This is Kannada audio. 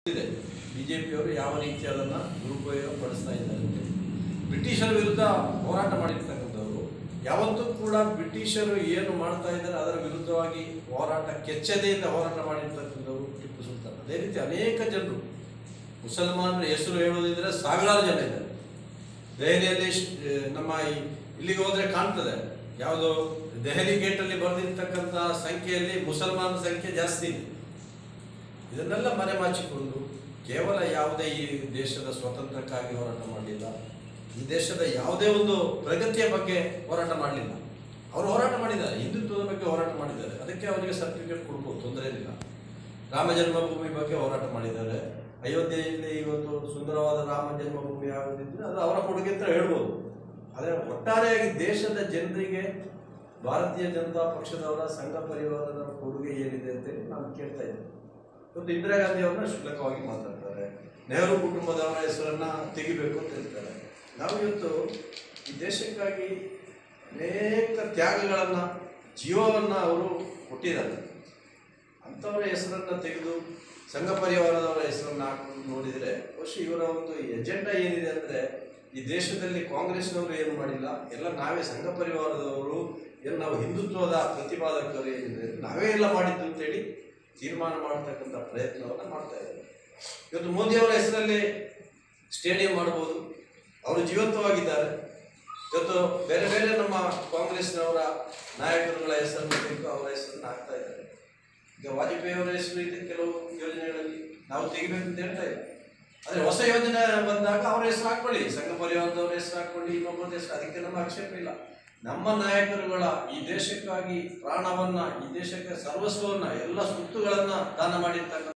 ಇದೆ ಬಿಜೆಪಿಯವರು ಯಾವ ರೀತಿ ಅದನ್ನು ದುರುಪಯೋಗ ಪಡಿಸ್ತಾ ಇದ್ದಾರೆ ಅಂತೇಳಿ. ಬ್ರಿಟಿಷರ ವಿರುದ್ಧ ಹೋರಾಟ ಮಾಡಿರ್ತಕ್ಕಂಥವ್ರು ಯಾವತ್ತೂ ಕೂಡ ಬ್ರಿಟಿಷರು ಏನು ಮಾಡ್ತಾ ಇದ್ದಾರೆ ಅದರ ವಿರುದ್ಧವಾಗಿ ಹೋರಾಟ ಕೆಚ್ಚದೆಯಿಂದ ಹೋರಾಟ ಮಾಡಿರ್ತಕ್ಕಂಥವ್ರು ಟಿಪ್ಪು ಸುಲ್ತಾನ್ ಅದೇ ರೀತಿ ಅನೇಕ ಜನರು ಮುಸಲ್ಮಾನರ ಹೆಸರು ಹೇಳೋದಿದ್ರೆ ಸಾವಿರಾರು ಜನ ಇದ್ದಾರೆ ದೆಹಲಿಯಲ್ಲಿ ಶ್- ನಮ್ಮ ಈ- ಇಲ್ಲಿಗೆ ಹೋದ್ರೆ ಕಾಣ್ತದೆ ಯಾವುದೋ ದೆಹಲಿ ಗೇಟಲ್ಲಿ ಬರೆದಿರ್ತಕ್ಕಂಥ ಸಂಖ್ಯೆಯಲ್ಲಿ ಮುಸಲ್ಮಾನರ ಸಂಖ್ಯೆ ಜಾಸ್ತಿ ಇದೆ ಇದನ್ನೆಲ್ಲ ಮರೆಮಾಚಿಕೊಂಡು ಕೇವಲ ಯಾವುದೇ ಈ ದೇಶದ ಸ್ವಾತಂತ್ರ್ಯಕ್ಕಾಗಿ ಹೋರಾಟ ಮಾಡಲಿಲ್ಲ ಈ ದೇಶದ ಯಾವುದೇ ಒಂದು ಪ್ರಗತಿಯ ಬಗ್ಗೆ ಹೋರಾಟ ಮಾಡಲಿಲ್ಲ ಅವರು ಹೋರಾಟ ಮಾಡಿದ್ದಾರೆ ಹಿಂದುತ್ವದ ಬಗ್ಗೆ ಹೋರಾಟ ಮಾಡಿದ್ದಾರೆ ಅದಕ್ಕೆ ಅವರಿಗೆ ಸರ್ಟಿಫಿಕೇಟ್ ಕೊಡ್ಬೋದು ತೊಂದರೆ ಇಲ್ಲ ರಾಮ ಜನ್ಮಭೂಮಿ ಬಗ್ಗೆ ಹೋರಾಟ ಮಾಡಿದ್ದಾರೆ ಅಯೋಧ್ಯೆಯಲ್ಲಿ ಇವತ್ತು ಸುಂದರವಾದ ರಾಮ ಜನ್ಮಭೂಮಿ ಯಾವುದಿದ್ರೆ ಅದು ಅವರ ಕೊಡುಗೆ ಅಂತ ಹೇಳ್ಬೋದು ಆದರೆ ಒಟ್ಟಾರೆಯಾಗಿ ದೇಶದ ಜನರಿಗೆ ಭಾರತೀಯ ಜನತಾ ಪಕ್ಷದವರ ಸಂಘ ಪರಿವಾರದ ಕೊಡುಗೆ ಏನಿದೆ ಅಂತೇಳಿ ನಾನು ಕೇಳ್ತಾ ಇದ್ದೇನೆ ಇವತ್ತು ಇಂದಿರಾ ಗಾಂಧಿ ಅವ್ರನ್ನ ಕ್ಷುಲ್ಲಕವಾಗಿ ಮಾತಾಡ್ತಾರೆ ನೆಹರು ಕುಟುಂಬದವರ ಹೆಸರನ್ನ ತೆಗಿಬೇಕು ಅಂತ ಹೇಳ್ತಾರೆ ನಾವು ಇವತ್ತು ಈ ದೇಶಕ್ಕಾಗಿ ಅನೇಕ ತ್ಯಾಗಗಳನ್ನ ಜೀವವನ್ನ ಅವರು ಕೊಟ್ಟಿದ್ದಾರೆ ಅಂಥವರ ಹೆಸರನ್ನ ತೆಗೆದು ಸಂಘ ಪರಿವಾರದವರ ಹೆಸರನ್ನ ಹಾಕೊಂಡು ನೋಡಿದರೆ ಬಹುಶಃ ಇವರ ಒಂದು ಎಜೆಂಡಾ ಏನಿದೆ ಅಂದ್ರೆ ಈ ದೇಶದಲ್ಲಿ ಕಾಂಗ್ರೆಸ್ನವರು ಏನು ಮಾಡಿಲ್ಲ ಎಲ್ಲ ನಾವೇ ಸಂಘ ಪರಿವಾರದವರು ಏನು ನಾವು ಹಿಂದುತ್ವದ ಪ್ರತಿಪಾದಕರು ಏನಿದೆ ನಾವೇ ಎಲ್ಲ ಮಾಡಿದ್ದು ಅಂತೇಳಿ ತೀರ್ಮಾನ ಮಾಡತಕ್ಕಂಥ ಪ್ರಯತ್ನವನ್ನು ಮಾಡ್ತಾ ಇದ್ದಾರೆ ಇವತ್ತು ಮೋದಿಯವರ ಹೆಸರಲ್ಲಿ ಸ್ಟೇಡಿಯಂ ಮಾಡ್ಬೋದು ಅವರು ಜೀವಂತವಾಗಿದ್ದಾರೆ ಇವತ್ತು ಬೇರೆ ಬೇರೆ ನಮ್ಮ ಕಾಂಗ್ರೆಸ್ನವರ ನಾಯಕರುಗಳ ಹೆಸರನ್ನು ತೆಗೆದು ಅವರ ಹೆಸರನ್ನು ಹಾಕ್ತಾ ಇದ್ದಾರೆ ಈಗ ವಾಜಪೇಯಿ ಅವರ ಹೆಸರು ಇದೆ ಕೆಲವು ಯೋಜನೆಗಳಲ್ಲಿ ನಾವು ತೆಗಿಬೇಕು ಅಂತ ಹೇಳ್ತಾ ಇಲ್ಲ ಆದರೆ ಹೊಸ ಯೋಜನೆ ಬಂದಾಗ ಅವರ ಹೆಸರು ಹಾಕೊಳ್ಳಿ ಸಂಘ ಪರಿವಾರದವರ ಹೆಸರು ಹಾಕೊಳ್ಳಿ ಇನ್ನೊಬ್ಬರ ಹೆಸರು ಅದಕ್ಕೆ ನಮ್ಮ ಆಕ್ಷೇಪ ಇಲ್ಲ ನಮ್ಮ ನಾಯಕರುಗಳ ಈ ದೇಶಕ್ಕಾಗಿ ಪ್ರಾಣವನ್ನ ಈ ದೇಶಕ್ಕೆ ಸರ್ವಸ್ವವನ್ನ ಎಲ್ಲ ಸ್ವತ್ತುಗಳನ್ನ ದಾನ ಮಾಡಿರ್ತಕ್ಕಂಥ